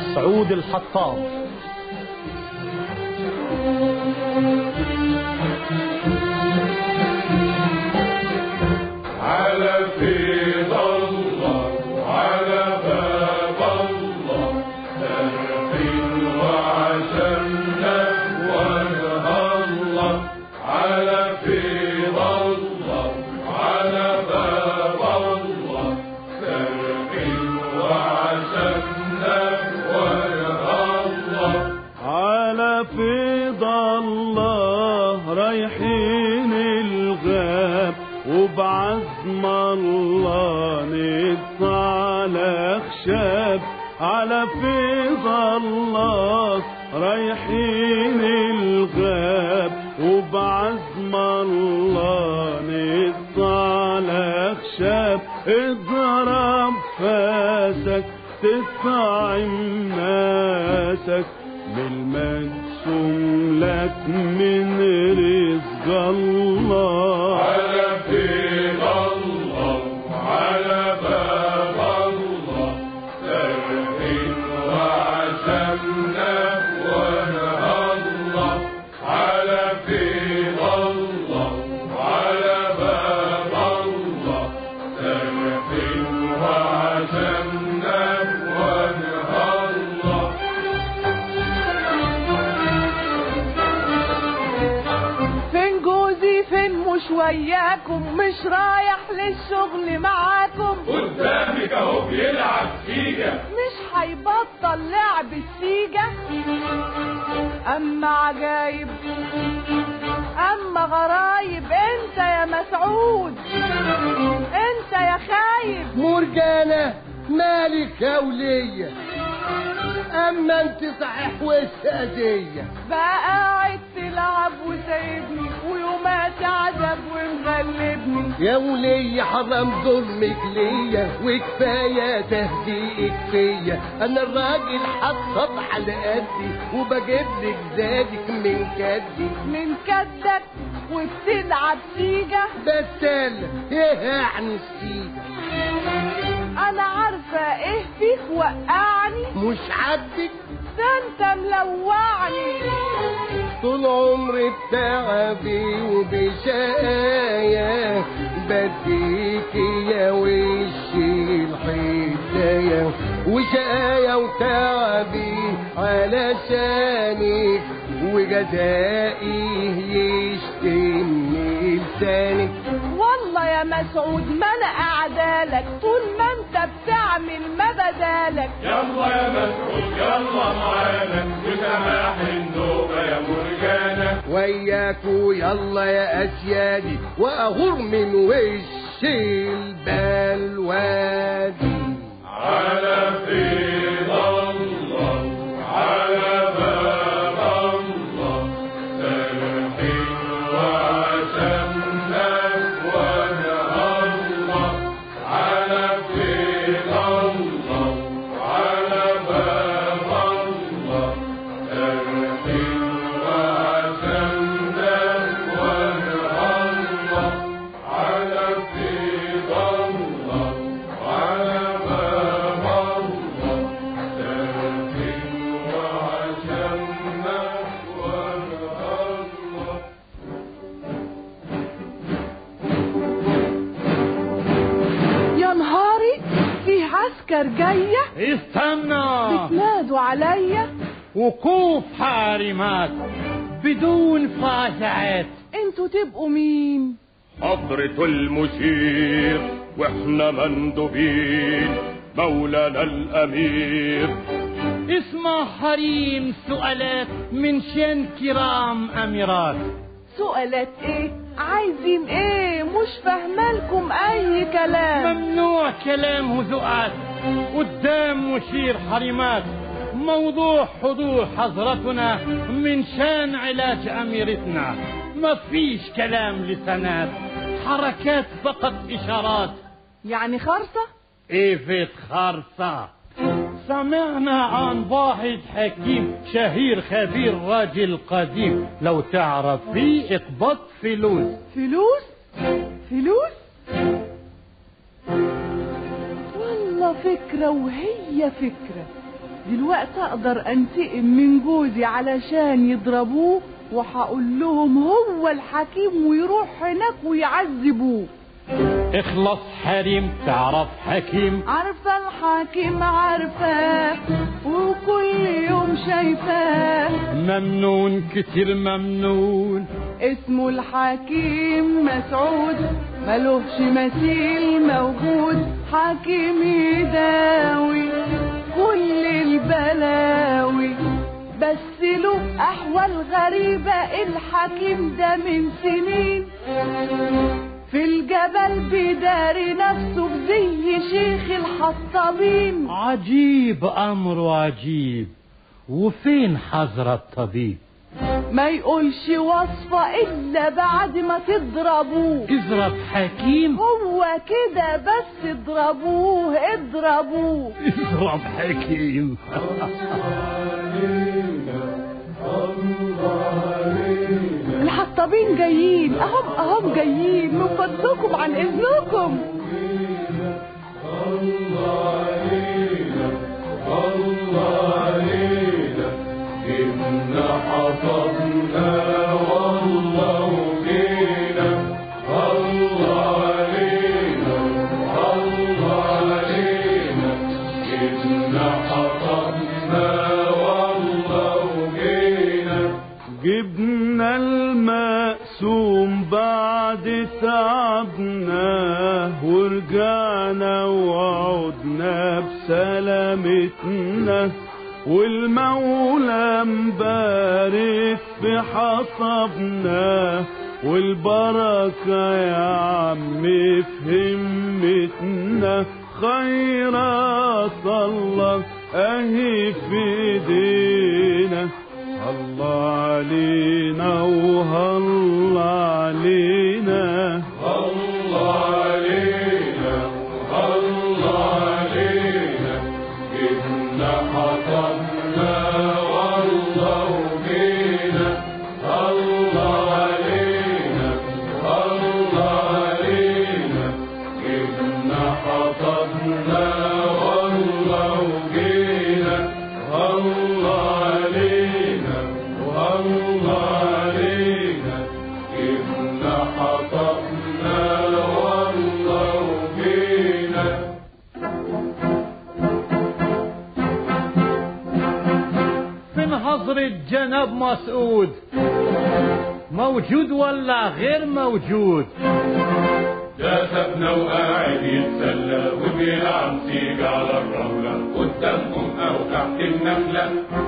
مسعود الحطاب على فيض الله على باب الله سرح وعشمنا وجه الله على فيض الله على باب الله سرح وعشمنا وجه الله على فيض الله رايحين الغاب وبعزم الله نقطع على خشاب على فيض الله رايحين الغاب وبعزم الله نقطع على خشاب اضرب فاسك تطعم ناسك بالمقسوم لك من رزق الله على فيض الله على باب الله سرح وعشمنا ونهى الله على فيض الله على باب الله سرح وعشمنا ونهى الله فين جوزي فين مش وياكم مش رايح للشغل معاكم قدامك اهو بيلعب فيجا مش هيبطل لعب السيجة اما عجايب اما غرايب انت يا مسعود انت يا خايب مرجانة مالك يا ولية اما انت صحيح وسادية بقى قاعد تلعب وسايبني ويومات عذاب ومغلبني يا ولية حرام ظلمك ليا وكفاية تهديئك فيا انا الراجل حطب على قدي وبجيب لك زادك من كدي من كدك وبتلعب سيجة بسالة ايه يعني السيدة انا عارفة ايه فيك وقعني مش عدك ده انت ملوعني طول عمري بتعبي وبشقايا بديكي يا وشي الحكاية وشقايا وتعبي علشانك وجزائي يشتمني لسانك والله يا مسعود ما انا قاعدالك طول ما انت بتعمل ما بدالك يلا يا مسعود يلا معانا وسماح النوبة يا مرجانة وياكو يلا يا اسيادي واغور من وش البلوادي على فيض الله على باب الله سرح وعشمنا ونهى الله على فيض الله على باب الله سرح وعشمنا ونهى الله على فيض الله على باب الله سرح وعشمنا ونهى الله يا نهاري في عسكر جاية استنى بتنادوا عليا وقوف حارمات بدون فاجعات انتوا تبقوا مين حضرة المشير واحنا مندوبين مولانا الامير اسمع حريم سؤالات من شان كرام اميرات سؤالات ايه عايزين ايه مش فاهمالكم اي كلام ممنوع كلام هزؤات قدام مشير حريمات موضوع حضور حضرتنا من شان علاج أميرتنا ما فيش كلام لسنات حركات فقط إشارات يعني خرصة ايفت خرصة سمعنا عن واحد حكيم شهير خبير راجل قديم لو تعرف فيه اقبض فلوس فلوس فلوس والله فكرة وهي فكرة دلوقتي اقدر انتقم من جوزي علشان يضربوه وهقول لهم هو الحكيم ويروح هناك ويعذبوه اخلص حريم تعرف حكيم عارفة الحكيم عارفاه وكل يوم شايفاه ممنون كتير ممنون اسمه الحكيم مسعود ملوش مثيل موجود حكيم يداوي كل البلاوي بس له احوال غريبة الحكيم ده من سنين في الجبل بيداري نفسه بزي شيخ الحطابين عجيب امره عجيب وفين حضرة الطبيب ما يقولش وصفة إلا بعد ما تضربوه اضرب حكيم هو كده بس اضربوه اضربوه اضرب حكيم الحطابين جايين اهم اهم جايين من فضلكم عن اذنكم إنا حفظنا والله فينا الله علينا الله علينا إنا حفظنا والله فينا جبنا المقسوم بعد تعبنا ورجعنا وعدنا بسلامتنا والمولى مبارك في حصبنا والبركة يا عم في همتنا خيرات الله اهي في ايدينا الله علينا وهالله علينا الله علينا الله علينا إنا حفظنا والله فينا الله علينا الله علينا إنا حفظنا والله فينا الله علينا والله علينا إنا حفظنا والله فينا فين حضرة جناب مسعود موجود ولا غير موجود ده سابنا وقاعد يتسلى وبيلعب سيجا على الرملة قدامهم أو تحت النخلة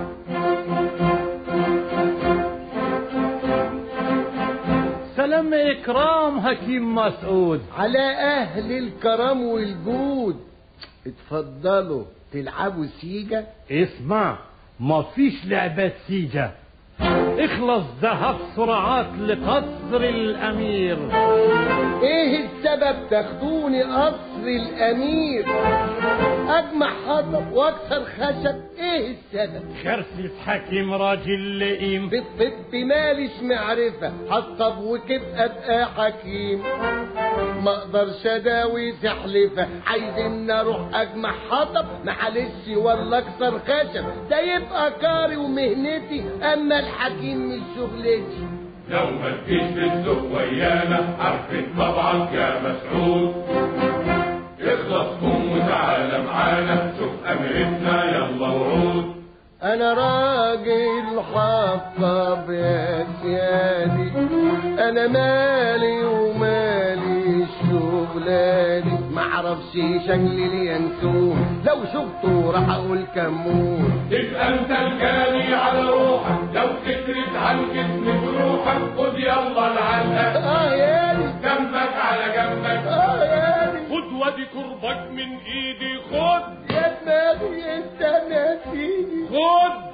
سلام اكرام حكيم مسعود على اهل الكرم والجود اتفضلوا تلعبوا سيجا اسمع ما فيش لعبة سيجا اخلص ذهب سرعات لقصر الامير ايه السبب تاخدوني قصر الامير اجمع حطب واكسر خشب ايه السبب خرسيس حكيم راجل لئيم بالطب ماليش معرفة حطب وكيف ابقى حكيم ما اقدرش اداوي سحلفة عايزين اروح اجمع حطب معلش ولا اكسر خشب ده يبقى كاري ومهنتي اما الحكيم مش شغلتي لو ما تجيش في السوق ويانا عارفين طبعا يا مسعود اخلص قوم وتعالى معانا شوف امرتنا يلا ورود انا راجل حطب يا سيادي انا مالي ومالي شغلاني معرفش شكلي اليانسون لو شفته راح اقول كمون تبقى انت الجاني على روحك لو كترت عن جسمك روحك خد يلا العلقه اه يالي جنبك على جنبك اه يالي خد وادي كربك من ايدي خد يا دماغي انت ناسيني خد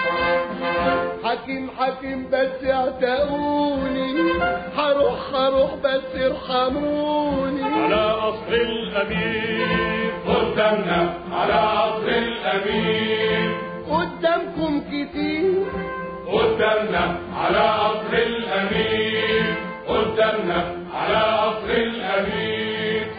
حكيم حكيم بس اعتقوني هروح هروح بس ارحموني على قصر الامير قدامنا على قصر الامير قدامكم كتير قدامنا على قصر الامير قدامنا على قصر الامير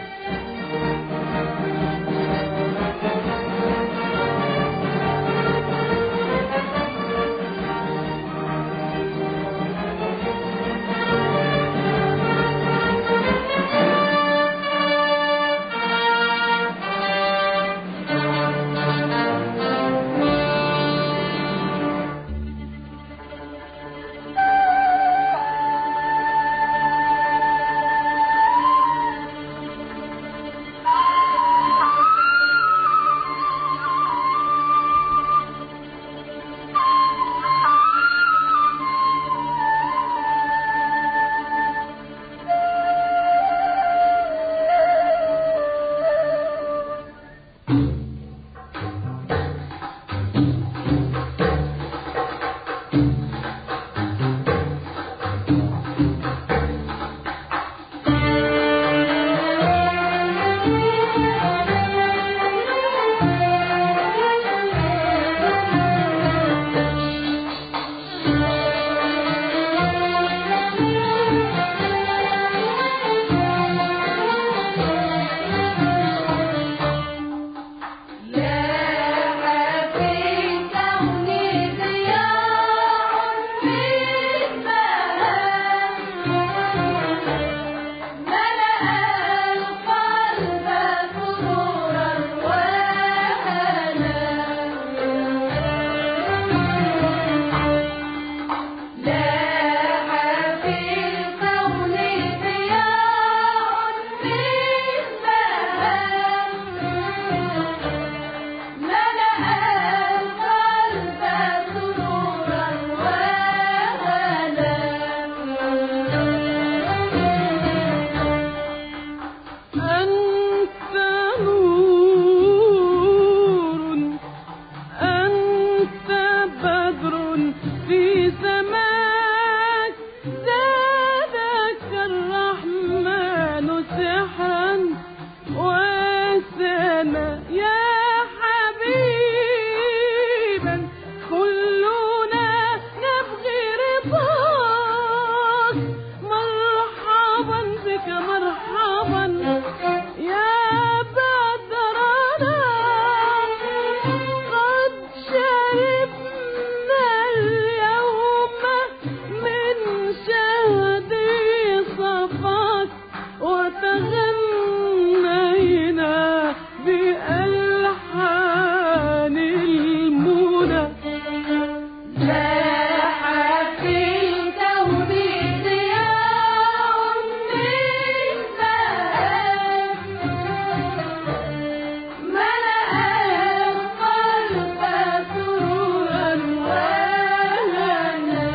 أنت نور أنت بدر في سماك زادك الرحمن سحرا وسنا يا حبيبا كلنا نبغي رضاك مرحبا بك مرحبا يا بدرنا قد شربنا اليوم من شهد صفاك وتغنينا بألحان المنى لاح في الكون ضياء من ذهب ملأ القلب سرورا وهنا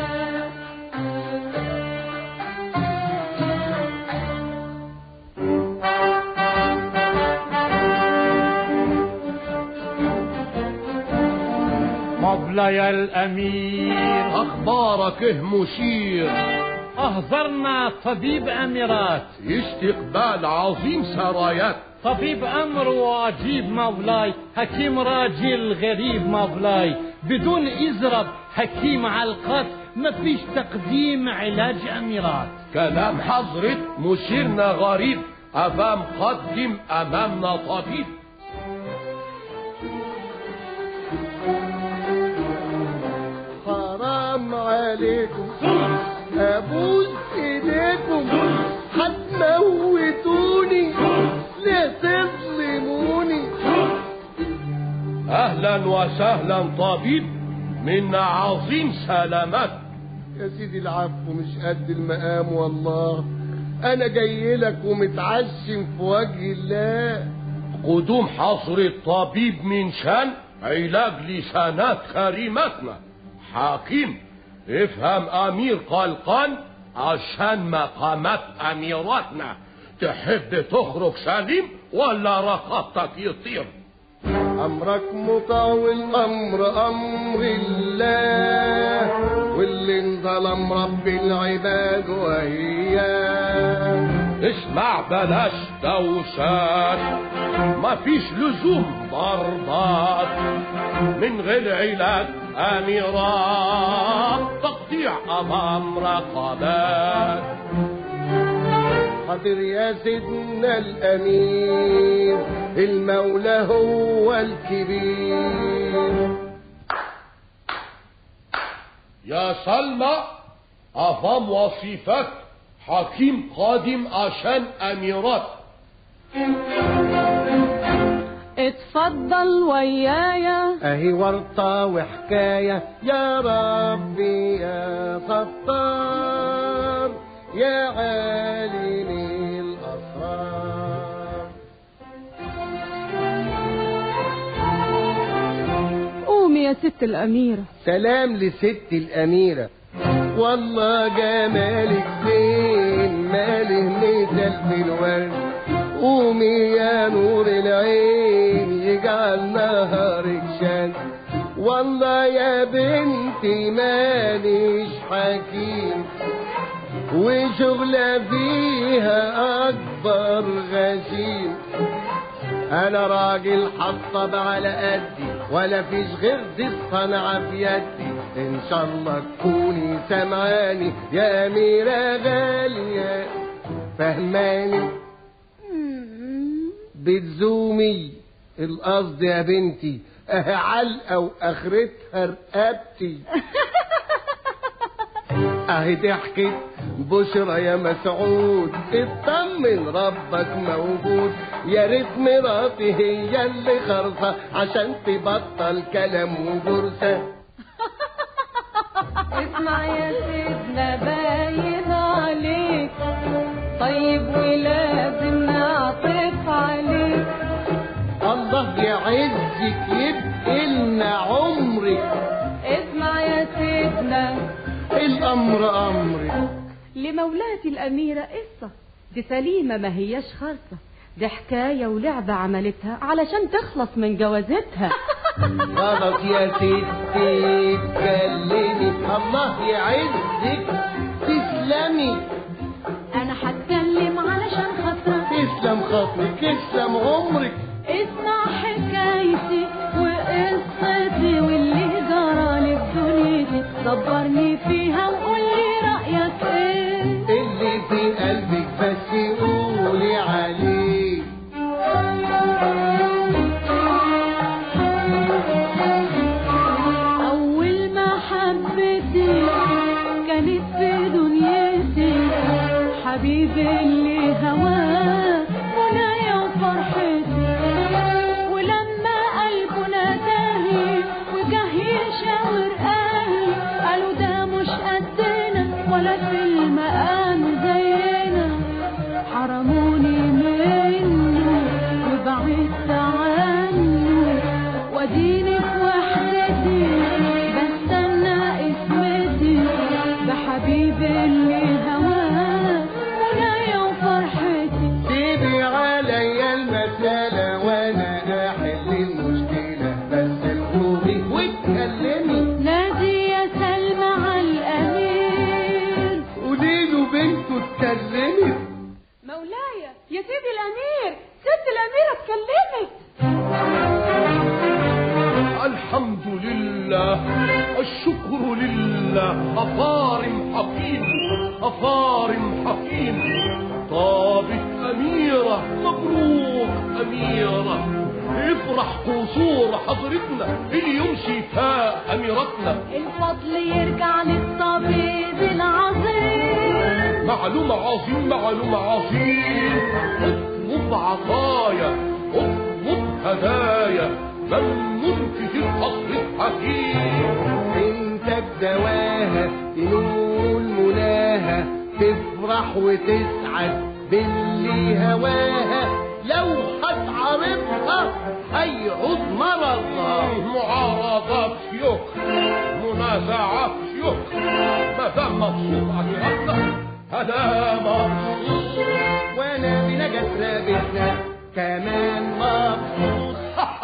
مولاي الأمير اخبارك إيه مشير أهزرنا طبيب أميرات استقبال عظيم سرايات طبيب أمر وأجيب مولاي حكيم راجل غريب مولاي بدون إزرب حكيم علقات ما فيش تقديم علاج أميرات كلام حضرة مشيرنا غريب أمام قدم أمامنا طبيب حرام عليكم أبوس إيديكم هتموتوني لا تظلموني أهلا وسهلا طبيب من عظيم سلامات يا سيدي العفو مش قد المقام والله انا جاي لك ومتعشم في وجه الله قدوم حصر الطبيب من شان علاج لسانات كريمتنا حكيم افهم امير قلقان عشان مقامات اميراتنا تحب تخرج سليم ولا رقبتك يطير امرك مطاع والامر امر الله واللي انظلم رب العباد وإياه اسمع بلاش دوشات مفيش لزوم ضربات من غير علاج اميرات تقطيع امام رقبات حاضر يا سيدنا الامير المولى هو الكبير يا سلمى أفهم وصفك حكيم قادم عشان أميرات اتفضل ويايا اهي ورطة وحكاية يا ربي يا ستار يا عالم الأسرار قومي يا ست الأميرة سلام لست الأميرة والله جمالك زين ماله مثل في الورد قومي يا نور العين يجعل نهارك شان والله يا بنتي ماليش حكيم وشغلة فيها أكبر غشيم أنا راجل حطب على قدي ولا فيش غير دي الصنعة في يدي إن شاء الله تكوني سمعاني يا أميرة غالية فهماني بتزومي القصد يا بنتي أهي علقة وآخرتها رقبتي اهي ضحكت بشرى يا مسعود اطمن ربك موجود يا ريت مراتي هي اللي خرصة عشان تبطل كلام وجرسة اسمع يا سيدنا باين عليك طيب ولازم نعطف عليك الله يعزك يبقى لنا عمرك اسمع يا سيدنا الامر امرك لمولاتي الأميرة قصة دي سليمة ما هياش خالصة دي حكاية ولعبة عملتها علشان تخلص من جوازتها غلط يا ستي اتكلمي الله يعزك تسلمي أنا هتكلم علشان خاطرك تسلم خاطرك تسلم عمرك اسمع حكايتي وقصتي واللي جرالي في دنيتي صبرني فيها وقول لي رأيك ايه اللي في قلبك بس قولي عليه أول ما حبيتي كانت في دنيتي حبيبي اللي هواه منايا وفرحتي ولما قلبه ناداني وجه يشاور أهلي قالوا ده مش قدنا ولا في المقام زينا حرموني منه وبعدت عنه واديني في وحدتي بستنى اسمتي بحبيبي اللي هواه منايا وفرحتي سيبي عليا المسألة وانا احل المشكلة بس القومي واتكلمي نادي يا سلمى على الأمير قولي له بنته اتكلمت مولاي يا سيدي الأمير ست الأميرة اتكلمت الحمد لله الشكر لله أفارم حكيم أفارم حكيم طابت أميرة مبروك أميرة افرح قصور حضرتنا اليوم شفاء أميرتنا الفضل يرجع للطبيب العظيم معلومة عظيم معلومة عظيم اطلب عطايا اطلب هدايا ممنون في القصر الحكيم انت بدواها تنول مناها تفرح وتسعد باللي هواها لو هتعرفها هيعود مرضها معارضات يك منازعات يك ما دام مبسوط عن ربنا انا مبسوط وانا بنجاة رابطنا كمان مبسوط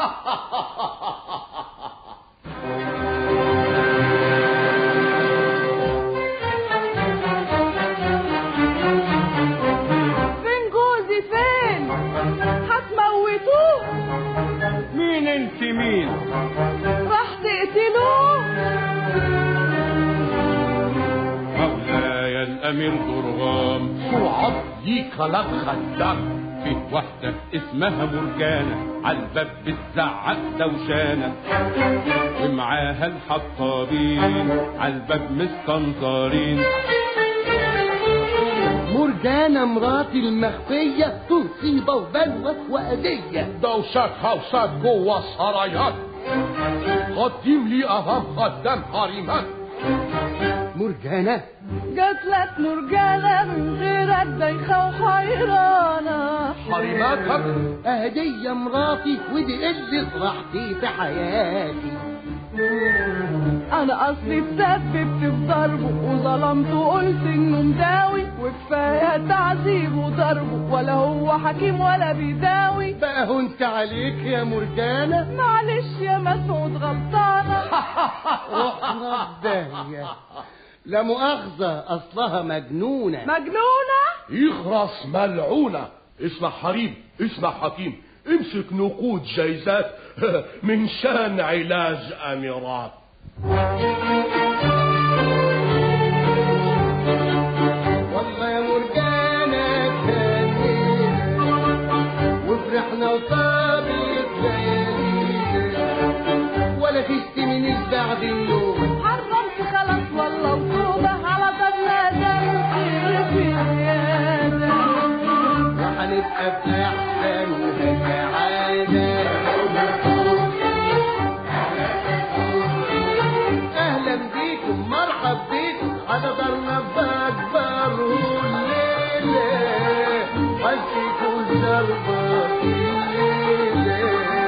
فين جوزي فين هتموتوه مين انت مين راح تقتلوه مولاي الامير درغام سرعة ليك لك خدام في واحدة اسمها مرجانة عالباب بتزعق دوشانة ومعاها الحطابين عالباب مستنطرين مرجانة مراتي المخفية مصيبة وبلوى وأذية دوشات هوسات جوه السرايات قدم لي أمام خدام حريمان مرجانة جات لك مرجانة من غيرك دايخة وحيرانة حريماتك هدية مراتي ودي اللي فرحتي في حياتي انا اصلي اتسببت في ضربه وظلمته وقلت انه مداوي وكفايه تعذيب وضربه ولا هو حكيم ولا بيداوي بقى هنت عليك يا مرجانة معلش يا مسعود غلطانه رحنا في داهية لا مؤاخذة أصلها مجنونة مجنونه يخرس ملعونة اسمع حريم اسمع حكيم امسك نقود جايزات من شان علاج اميرات والله يا مرجانة كانينا وفرحنا وطابت ليالينا ولا تشتمنيش بعد النوم حرمت خلاص والله وتوبه على ضنا ذنبي في عيادة وهنبقى في أحسن سعادة أهلا بيكم مرحب بيكم على دارنا بأكبر الليلة حسيتوا ضربة الليلة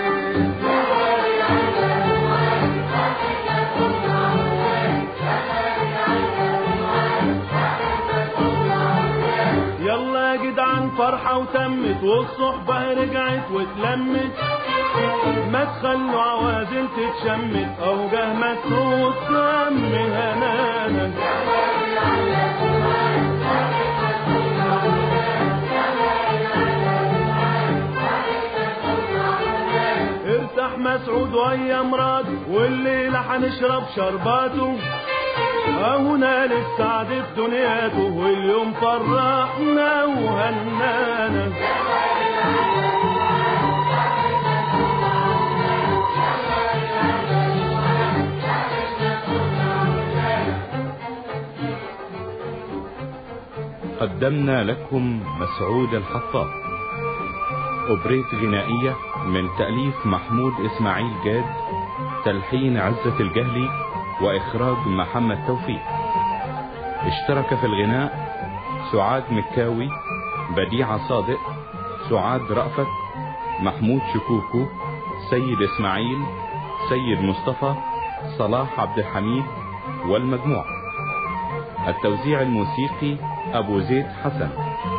يلا يا جدعان فرحة وتمت والصحبة رجعت واتلمت ما تخلوا عوازل تتشمت او جه مسعود سم هنانا ارتاح مسعود ويا مراد والليلة هنشرب شرباته هنا للسعد في دنياته واليوم فرحنا وهنانا قدمنا لكم مسعود الحطاب أوبريت غنائية من تأليف محمود إسماعيل جاد تلحين عزة الجهلي وإخراج محمد توفيق اشترك في الغناء سعاد مكاوي بديعة صادق سعاد رأفت محمود شكوكو سيد إسماعيل سيد مصطفى صلاح عبد الحميد والمجموعة التوزيع الموسيقي أبو زيد حسن